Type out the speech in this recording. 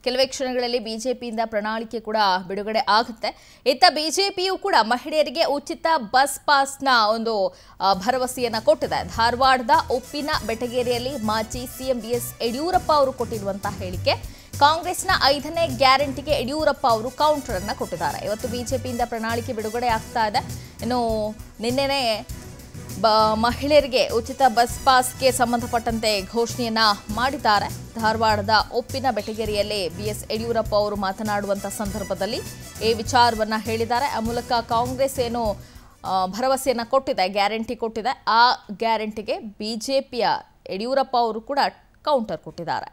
ಕೆಲವೇ ಕ್ಷಣಗಳಲ್ಲಿ ಬಿಜೆಪಿಯಿಂದ ಪ್ರಣಾಳಿಕೆ ಕೂಡ ಬಿಡುಗಡೆ ಆಗುತ್ತೆ ಇತ್ತ ಬಿಜೆಪಿಯು ಕೂಡ ಮಹಿಳೆಯರಿಗೆ ಉಚಿತ ಬಸ್ ಪಾಸ್ನ ಒಂದು ಆ, ಭರವಸೆಯನ್ನ ಕೊಟ್ಟಿದೆ ಧಾರವಾಡದ ಉಪ್ಪಿನ ಬೆಟಗೇರಿಯಲ್ಲಿ ಮಾಜಿ ಸಿಎಂ ಬಿಎಸ್ ಯಡಿಯೂರಪ್ಪ ಅವರು ಕೊಟ್ಟಿರುವಂತಹ ಹೇಳಿಕೆ ಕಾಂಗ್ರೆಸ್ನ ಐದನೇ ಗ್ಯಾರಂಟಿಗೆ ಯಡಿಯೂರಪ್ಪ ಅವರು ಕೌಂಟರ್ ಅನ್ನ ಕೊಟ್ಟಿದ್ದಾರೆ ಇವತ್ತು ಬಿಜೆಪಿಯಿಂದ ಪ್ರಣಾಳಿಕೆ ಬಿಡುಗಡೆ ಆಗ್ತಾ ಇದೆ ಇನ್ನು ನಿನ್ನೆನೇ ಬ ಮಹಿಳೆಯರಿಗೆ ಉಚಿತ ಬಸ್ ಪಾಸ್ಗೆ ಸಂಬಂಧಪಟ್ಟಂತೆ ಘೋಷಣೆಯನ್ನ ಮಾಡಿದ್ದಾರೆ ಧಾರವಾಡದ ಒಪ್ಪಿನ ಬೆಟಗೇರಿಯಲ್ಲಿ ಬಿ ಎಸ್ ಯಡಿಯೂರಪ್ಪ ಅವರು ಮಾತನಾಡುವಂಥ ಸಂದರ್ಭದಲ್ಲಿ ಈ ವಿಚಾರವನ್ನ ಹೇಳಿದ್ದಾರೆ ಆ ಮೂಲಕ ಕಾಂಗ್ರೆಸ್ ಏನು ಆ, ಭರವಸೆಯನ್ನ ಕೊಟ್ಟಿದೆ ಗ್ಯಾರಂಟಿ ಕೊಟ್ಟಿದೆ ಆ ಗ್ಯಾರಂಟಿಗೆ ಬಿಜೆಪಿಯ ಯಡಿಯೂರಪ್ಪ ಅವರು ಕೂಡ ಕೌಂಟರ್ ಕೊಟ್ಟಿದ್ದಾರೆ